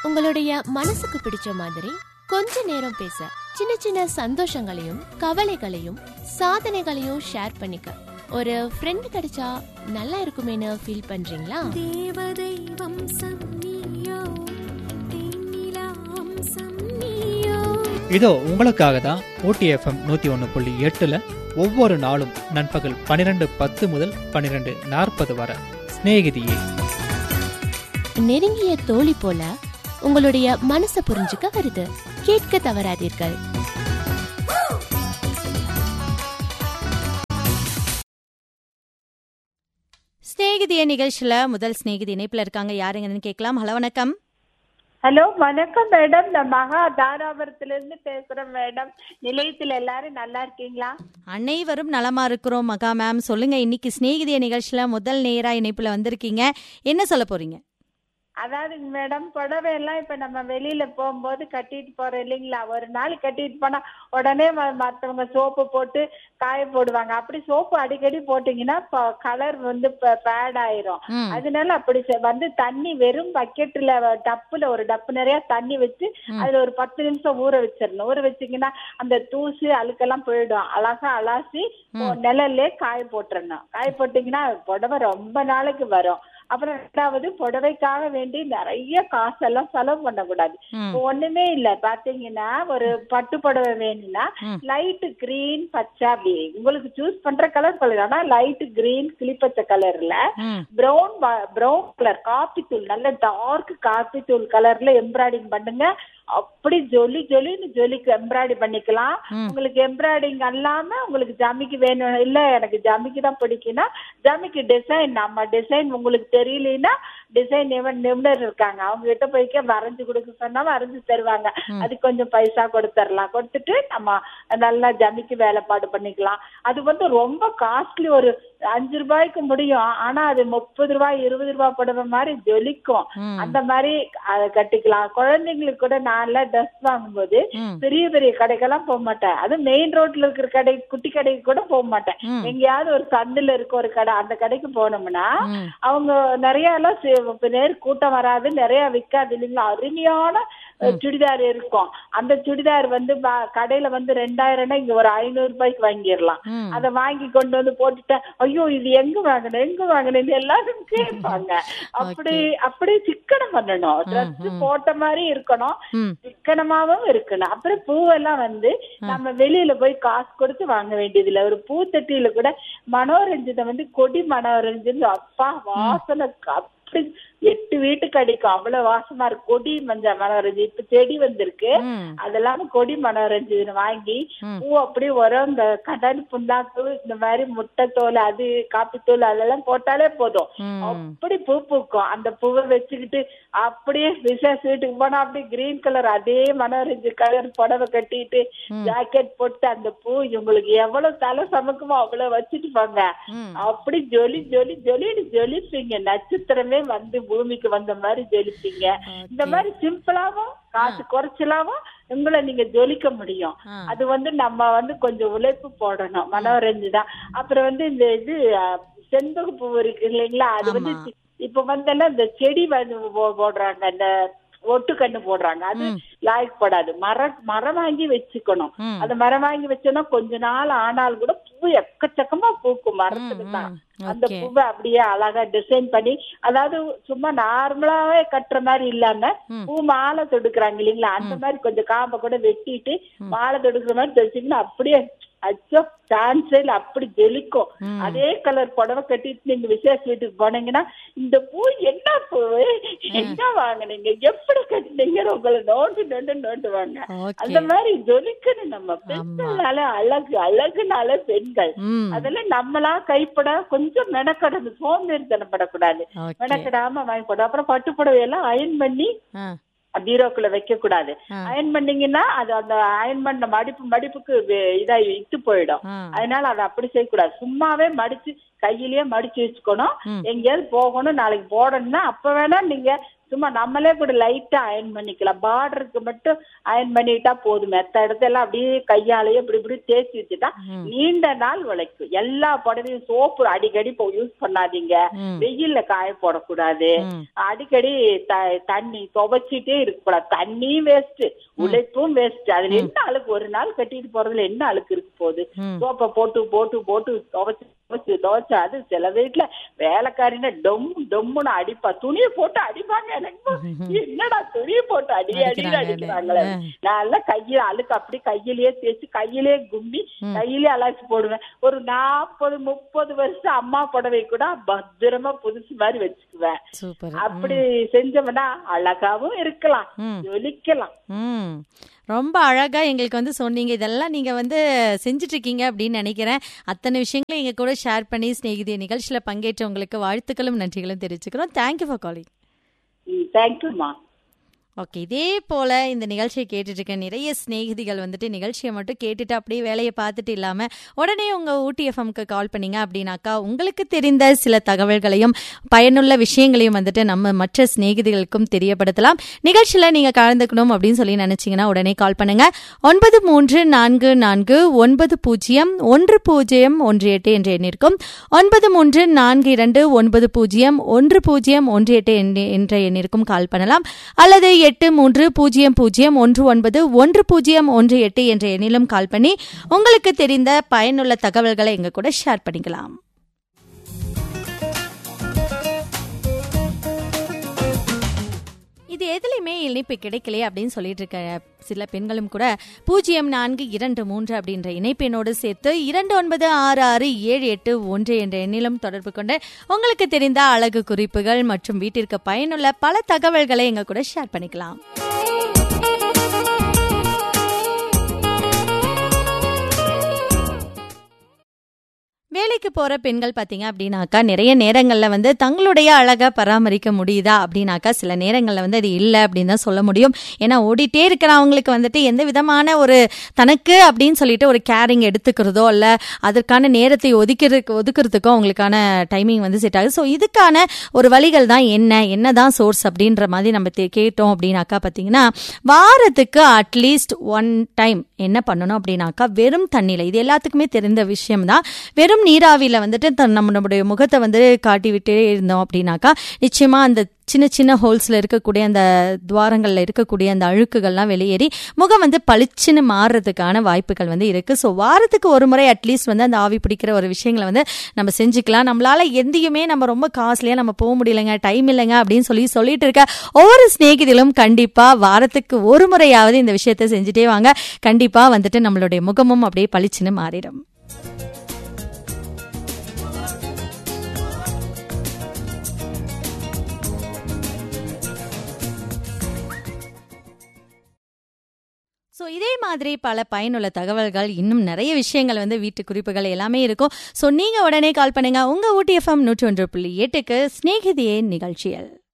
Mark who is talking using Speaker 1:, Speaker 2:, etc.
Speaker 1: உங்களுடைய மனசுக்கு பிடிச்ச மாதிரி கொஞ்ச நேரம் பேச சின்ன சின்ன சந்தோஷங்களையும் கவலைகளையும் சாதனைகளையும் ஷேர் பண்ணிக்க ஒரு ஃப்ரெண்ட் கிடைச்சா நல்லா இருக்குமேனு ஃபீல் பண்றீங்களா
Speaker 2: தேவதை வம்சம் நீயோ தேனிலா வம்சம் நீயோ
Speaker 3: இதோ உங்களுக்காக தான் ஓடிஎஃப்எம் நூற்றி ஒன்று புள்ளி எட்டில் ஒவ்வொரு நாளும் நண்பகல் பன்னிரெண்டு பத்து முதல் பன்னிரெண்டு நாற்பது வரை சிநேகிதியே
Speaker 1: நெருங்கிய தோழி போல உங்களுடைய மனசை புரிஞ்சுக்க வருது கேட்க தவறாதீர்கள்
Speaker 4: ஸ்நேகிதிய நிகழ்ச்சியில முதல் ஸ்நேகிதி இணைப்புல இருக்காங்க யாருங்கன்னு கேட்கலாம் ஹலோ வணக்கம்
Speaker 5: ஹலோ வணக்கம் மேடம் நான் மகா தாராபுரத்துல இருந்து பேசுறேன் மேடம் நிலையத்துல எல்லாரும் நல்லா இருக்கீங்களா
Speaker 4: அனைவரும் நலமா இருக்கிறோம் மகா மேம் சொல்லுங்க இன்னைக்கு ஸ்நேகிதிய நிகழ்ச்சியில முதல் நேரா இணைப்புல வந்திருக்கீங்க என்ன சொல்ல போறீங்க
Speaker 5: அதாவது மேடம் புடவை எல்லாம் இப்ப நம்ம வெளியில போகும்போது கட்டிட்டு போறோம் இல்லைங்களா ஒரு நாள் கட்டிட்டு போனா உடனே ம- மத்தவங்க சோப்பு போட்டு காய போடுவாங்க அப்படி சோப்பு அடிக்கடி போட்டீங்கன்னா கலர் வந்து பேட் ஆயிரும்
Speaker 4: ம்,
Speaker 5: அதனால அப்படி செ- வந்து தண்ணி வெறும் பக்கெட்ல டப்புல ஒரு டப்பு நிறைய தண்ணி வச்சு
Speaker 4: ம்.
Speaker 5: அதுல ஒரு பத்து நிமிஷம் ஊற வச்சிடணும் ஊற வச்சீங்கன்னா அந்த தூசு அழுக்கெல்லாம் போயிடும் அழகா அலாசி
Speaker 4: ம்.
Speaker 5: நிழல்லே காய போட்டுறணும் காய போட்டீங்கன்னா புடவை ரொம்ப நாளைக்கு வரும் அப்புறம் ரெண்டாவது புடவைக்காக வேண்டி நிறைய காசெல்லாம் செலவு பண்ணக்கூடாது
Speaker 4: ம்,
Speaker 5: இப்போ ஒண்ணுமே இல்ல பாத்தீங்கன்னா ஒரு பட்டு புடவை வேணும்னா
Speaker 4: ம்.
Speaker 5: லைட் கிரீன் பச்சை அப்படி உங்களுக்கு சூஸ் பண்ற கலர் கலர் ஆனா லைட் கிரீன் கிளிப்பச்சை கலர்ல
Speaker 4: ம்,
Speaker 5: பிரவுன் பிரவுன் கலர் காப்பி தூள் நல்ல டார்க் காப்பி தூள் கலர்ல எம்ப்ராய்டிங் பண்ணுங்க அப்படி ஜொலி ஜொலின்னு ஜொலிக்கு எம்ப்ராய்டரி பண்ணிக்கலாம்
Speaker 4: ம்.
Speaker 5: உங்களுக்கு எம்ப்ராய்டிங் அல்லாம உங்களுக்கு ஜமிக்கு வேணும் இல்ல எனக்கு ஜமிக்கு தான் பிடிக்கும்னா ஜமிக்கு டிசைன் நம்ம டிசைன் உங்களுக்கு தெரியலனா டிசைன் நிபுணர் இருக்காங்க அவங்க கிட்ட போய்க்க வரைஞ்சு கொடுக்க சொன்னா வரைஞ்சு தருவாங்க
Speaker 4: ம்.
Speaker 5: அது கொஞ்சம் பைசா கொடுத்துடலாம் கொடுத்துட்டு நம்ம நல்லா ஜமிக்கு வேலைப்பாடு பண்ணிக்கலாம் அது வந்து ரொம்ப காஸ்ட்லி ஒரு அஞ்சு ரூபாய்க்கு முடியும் ஆனா அது முப்பது ரூபாய் இருபது ரூபாய் புடவை மாதிரி ஜொலிக்கும்
Speaker 4: ம்,
Speaker 5: அந்த மாதிரி அதை கட்டிக்கலாம் குழந்தைங்களுக்கு கூட நான் ட்ரெஸ் வாங்கும்போது
Speaker 4: ம்,
Speaker 5: பெரிய பெரிய கடைக்கெல்லாம் போக மாட்டேன் அது மெயின் ரோட்ல இருக்கிற கடை குட்டி கடைக்கு கூட போக மாட்டேன்
Speaker 4: ம்,
Speaker 5: எங்கேயாவது ஒரு சந்துல இருக்க ஒரு கடை அந்த கடைக்கு போனோம்னா
Speaker 4: ம்,
Speaker 5: அவங்க நிறைய எல்லாம் சி- இப்ப நேர் கூட்டம் வராது நிறைய விற்காது இல்லைங்களா அருமையான அஹ், சுடிதார் இருக்கும் அந்த சுடிதார் வந்து ப- கடையில வந்து ரெண்டாயிரம்னா இங்க ஒரு ஐநூறு ரூபாய்க்கு வாங்கிடலாம்
Speaker 4: ம்.
Speaker 5: அத வாங்கி கொண்டு வந்து போட்டுட்டேன் ஐயோ இது எங்க வாங்கினேன் எங்க வாங்கினேன் எல்லாரும் கேட்பாங்க அப்படி அப்படி சிக்கனம் பண்ணணும் ட்ரெஸ்
Speaker 4: ம்.
Speaker 5: போட்ட மாதிரி இருக்கணும்
Speaker 4: ம்,
Speaker 5: சிக்கனமாவும் இருக்கணும் அப்புறம் பூவெல்லாம் வந்து நம்ம வெளியில போய் காசு கொடுத்து வாங்க வேண்டியது இல்ல ஒரு பூத்தட்டியில கூட மனோரஞ்சிதம் வந்து கொடி மனோரஞ்சன் அப்பா வாசனை அப்படி எட்டு வீட்டுக்கு அடிக்கும் அவ்வளவு வாசமா இருக்கு கொடி மஞ்சள் மனோரஞ்சி இப்ப செடி வந்திருக்கு
Speaker 4: ம்,
Speaker 5: அதெல்லாம் கொடி மனோரஞ்சன் வாங்கி
Speaker 4: ம்.
Speaker 5: பூ அப்படியே உரம் இந்த கடல் புண்ணாக்கு இந்த மாதிரி முட்டை தோல் அது காப்பி தோல் அதெல்லாம் போட்டாலே போதும்
Speaker 4: ம்.
Speaker 5: அப்படி பூ பூக்கும் அந்த பூவை வச்சுக்கிட்டு அப்படியே விசேஷ வீட்டுக்கு போனா அப்படியே கிரீன் கலர் அதே மனோரஞ்சு கலர் புடவை கட்டிட்டு
Speaker 4: ம்.
Speaker 5: ஜாக்கெட் போட்டு அந்த பூ உங்களுக்கு எவ்வளவு தலை சமக்குமோ அவ்வளவு வச்சுட்டு போங்க
Speaker 4: ம்.
Speaker 5: அப்படி ஜொலி ஜொலி ஜொலின்னு ஜொலிப்பீங்க நட்சத்திரமே வந்து பூமிக்கு வந்த மாதிரி ஜொலிப்பீங்க இந்த மாதிரி சிம்பிளாவும் காசு குறைச்சலாவும் உங்களை நீங்க ஜொலிக்க முடியும்
Speaker 4: ஆ.
Speaker 5: அது வந்து நம்ம வந்து கொஞ்சம் உழைப்பு போடணும் மனோரஞ்சு தான் அப்புறம் வந்து இந்த இது அஹ், செண்பக பூ இருக்கு இல்லைங்களா அது வந்து
Speaker 4: ஆமா.
Speaker 5: சி- இப்ப வந்தெல்லாம் இந்த செடி வந்து போ- போடுறாங்க இந்த ஒட்டு கண்ணு போடுறாங்க அது
Speaker 4: ம்.
Speaker 5: லாய்க்கப்படாது மரம் மரம் வாங்கி வச்சுக்கணும்
Speaker 4: ம்.
Speaker 5: அந்த மரம் வாங்கி வச்சோம்னா கொஞ்ச நாள் ஆனால் கூட பூ எக்கச்சக்கமா பூக்கும் மரத்துக்கு தான்
Speaker 4: ம்,
Speaker 5: அந்த
Speaker 4: ஓகே.
Speaker 5: பூவை அப்படியே அழகா டிசைன் பண்ணி அதாவது சும்மா நார்மலாவே கட்டுற மாதிரி இல்லாம
Speaker 4: ம்.
Speaker 5: பூ மாலை தொடுக்குறாங்க இல்லைங்களா அந்த மாதிரி கொஞ்சம் காம்பை கூட வெட்டிட்டு மாலை தொடுக்குற மாதிரி தைச்சிங்கன்னா அப்படியே அச்சோ சான்ஸே இல்ல அப்படி ஜெலிக்கும்
Speaker 4: ம்.
Speaker 5: அதே கலர் புடவை கட்டிட்டு நீங்க விசேஷ வீட்டுக்கு போனீங்கன்னா இந்த பூ என்ன பூ என்ன வாங்குனீங்க எப்படி கட்டினீங்கன்னு உங்களை நோண்டு நோண்டு நோண்டுவாங்க
Speaker 4: ஓகே.
Speaker 5: அந்த மாதிரி ஜொலிக்கணும் நம்ம பெண்கள்னால அழகு அழகுனால பெண்கள்
Speaker 4: ம்.
Speaker 5: அதெல்லாம் நம்மளா கைப்பட கொஞ்சம் மெனக்கடணும் சோம்பேறித்தனப்படக்கூடாது
Speaker 4: ஓகே.
Speaker 5: மெனக்கடாம வாங்கி போடும் அப்புறம் பட்டு புடவை எல்லாம் அயன் பண்ணி
Speaker 4: ஆ,
Speaker 5: பீரோக்குள்ள வைக்க கூடாது
Speaker 4: ஆ.
Speaker 5: அயன் பண்ணீங்கன்னா அது அந்த அயன் பண்ண மடிப்பு மடிப்புக்கு வே- இதா இட்டு போயிடும்
Speaker 4: ஆ.
Speaker 5: அதனால அதை அப்படி செய்யக்கூடாது சும்மாவே மடிச்சு கையிலேயே மடிச்சு வச்சுக்கணும்
Speaker 4: ம்.
Speaker 5: எங்கேயாவது போகணும் நாளைக்கு போடணும்னா அப்ப வேணா நீங்க சும்மா நம்மளே கூட லைட்டா அயன் பண்ணிக்கலாம் பார்டருக்கு மட்டும் அயன் பண்ணிட்டா போதும் மெத்த இடத்தெல்லாம் அப்படியே கையாலேயே இப்படி இப்படி தேய்ச்சி வச்சுட்டா நீண்ட நாள் உழைக்கும் எல்லா புடவையும் சோப்பு அடிக்கடி இப்போ யூஸ் பண்ணாதீங்க
Speaker 4: ம்.
Speaker 5: வெயில்ல காய போடக்கூடாது
Speaker 4: ம்.
Speaker 5: அடிக்கடி த- தண்ணி துவைச்சிட்டே இருக்கக்கூடாது தண்ணியும் வேஸ்ட் உழைப்பும் வேஸ்ட் அதுல என்ன அழுக்கு ஒரு நாள் கட்டிட்டு போறதுல என்ன அழுக்கு இருக்கு போகுது
Speaker 4: ம்.
Speaker 5: சோப்பை போட்டு போட்டு போட்டு துவைச்சு துவைச்சு துவைச்சு அது சில வீட்டுல வேலைக்காரின டொம் டொம்முன்னு அடிப்பா துணியை போட்டு அடிப்பாங்க எனக்கு என்னடா துணியை போட்டு அடி அடின்னு
Speaker 4: அடிக்கிறாங்க.
Speaker 5: அடிக்கிறாங்களே நல்லா கையில அழுக்கு அப்படி கையிலேயே தேய்ச்சி கையிலேயே கும்பி கையிலேயே அலாசி போடுவேன் ஒரு நாற்பது முப்பது வருஷம் அம்மா புடவை கூட பத்திரமா புதுசு மாதிரி வச்சுக்குவேன்
Speaker 4: சூப்பர்
Speaker 5: அப்படி செஞ்சோம்னா அழகாவும் இருக்கலாம்
Speaker 4: ம்.
Speaker 5: ஜொலிக்கலாம்
Speaker 4: ம் ரொம்ப அழகா எங்களுக்கு வந்து சொன்னீங்க இதெல்லாம் நீங்க வந்து செஞ்சுட்டு இருக்கீங்க அப்படின்னு நினைக்கிறேன் அத்தனை விஷயங்களும் எங்க கூட ஷேர் பண்ணி ஸ்நேகிதி நிகழ்ச்சியில பங்கேற்ற உங்களுக்கு வாழ்த்துக்களும் நன்றிகளும் தெரிவிச்சுக்கிறோம் தேங்க்யூ ஃபார் காலிங்
Speaker 5: தேங்க்யூமா
Speaker 4: ஓகே இதே போல இந்த நிகழ்ச்சியை கேட்டுட்டு இருக்க நிறைய சிநேகிதிகள் வந்துட்டு நிகழ்ச்சியை மட்டும் கேட்டுட்டு அப்படியே வேலையை பார்த்துட்டு இல்லாம உடனே உங்க ஊட்டி எஃப்எம்க்கு கால் பண்ணீங்க அப்படின்னாக்கா உங்களுக்கு தெரிந்த சில தகவல்களையும் பயனுள்ள விஷயங்களையும் வந்துட்டு நம்ம மற்ற சிநேகிதிகளுக்கும் தெரியப்படுத்தலாம் நிகழ்ச்சியில நீங்க கலந்துக்கணும் அப்படின்னு சொல்லி நினைச்சீங்கன்னா உடனே கால் பண்ணுங்க ஒன்பது மூன்று நான்கு நான்கு ஒன்பது பூஜ்ஜியம் ஒன்று பூஜ்ஜியம் ஒன்று எட்டு என்ற எண்ணிற்கும் ஒன்பது மூன்று நான்கு இரண்டு ஒன்பது பூஜ்ஜியம் ஒன்று பூஜ்ஜியம் ஒன்று எட்டு எண்ணி- என்ற எண்ணிற்கும் கால் பண்ணலாம் அல்லது எட்டு மூன்று பூஜ்ஜியம் பூஜ்ஜியம் ஒன்று ஒன்பது ஒன்று பூஜ்ஜியம் ஒன்று எட்டு என்ற எண்ணிலும் கால் பண்ணி உங்களுக்கு தெரிந்த பயனுள்ள தகவல்களை எங்க கூட ஷேர் பண்ணிக்கலாம் இது எதுலையுமே இணைப்பு கிடைக்கலையே அப்படின்னு சொல்லிட்டு இருக்க சில பெண்களும் கூட பூஜ்ஜியம் நான்கு இரண்டு மூன்று அப்படின்ற இணைப்பெண்ணோடு சேர்த்து இரண்டு ஒன்பது ஆறு ஆறு ஏழு எட்டு ஒன்று என்ற எண்ணிலும் தொடர்பு கொண்டு உங்களுக்கு தெரிந்த அழகு குறிப்புகள் மற்றும் வீட்டிற்கு பயனுள்ள பல தகவல்களை எங்க கூட ஷேர் பண்ணிக்கலாம் வேலைக்கு போற பெண்கள் பாத்தீங்க அப்படின்னாக்கா நிறைய நேரங்கள்ல வந்து தங்களுடைய அழகை பராமரிக்க முடியுதா அப்படின்னாக்கா சில நேரங்கள்ல வந்து அது இல்லை அப்படின்னு தான் சொல்ல முடியும் ஏன்னா ஓடிட்டே இருக்கிறவங்களுக்கு வந்துட்டு எந்த விதமான ஒரு தனக்கு அப்படின்னு சொல்லிட்டு ஒரு கேரிங் எடுத்துக்கிறதோ இல்ல அதற்கான நேரத்தை ஒதுக்கிறதுக்கு ஒதுக்குறதுக்கோ அவங்களுக்கான டைமிங் வந்து செட் ஆகுது ஸோ இதுக்கான ஒரு வழிகள் தான் என்ன என்னதான் சோர்ஸ் அப்படின்ற மாதிரி நம்ம தே- கேட்டோம் அப்படின்னாக்கா பார்த்தீங்கன்னா வாரத்துக்கு அட்லீஸ்ட் ஒன் டைம் என்ன பண்ணணும் அப்படின்னாக்கா வெறும் தண்ணியில் இது எல்லாத்துக்குமே தெரிந்த விஷயம் தான் வெறும் நீராவியில் வந்துட்டு தன் நம்ம நம்முடைய முகத்தை வந்து காட்டி விட்டே இருந்தோம் அப்படின்னாக்கா நிச்சயமா அந்த சின்ன சின்ன ஹோல்ஸ்ல இருக்கக்கூடிய அந்த துவாரங்கள்ல இருக்கக்கூடிய அந்த அழுக்குகள்லாம் வெளியேறி முகம் வந்து பளிச்சுன்னு மாறுறதுக்கான வாய்ப்புகள் வந்து இருக்கு ஸோ வாரத்துக்கு ஒரு முறை அட்லீஸ்ட் வந்து அந்த ஆவி பிடிக்கிற ஒரு விஷயங்களை வந்து நம்ம செஞ்சுக்கலாம் நம்மளால எந்தையுமே நம்ம ரொம்ப காஸ்ட்லியா நம்ம போக முடியலைங்க டைம் இல்லைங்க அப்படின்னு சொல்லி சொல்லிட்டு இருக்க ஒவ்வொரு சிநேகிதிலும் கண்டிப்பா வாரத்துக்கு ஒரு முறையாவது இந்த விஷயத்தை செஞ்சுட்டே வாங்க கண்டிப்பா வந்துட்டு நம்மளுடைய முகமும் அப்படியே பளிச்சுன்னு மாறிடும் ஸோ இதே மாதிரி பல பயனுள்ள தகவல்கள் இன்னும் நிறைய விஷயங்கள் வந்து வீட்டு குறிப்புகள் எல்லாமே இருக்கும் ஸோ நீங்க உடனே கால் பண்ணுங்க உங்க ஊட்டி எஃப்எம் நூற்றி ஒன்று புள்ளி எட்டுக்கு ஸ்நேகிதியே நிகழ்ச்சியல்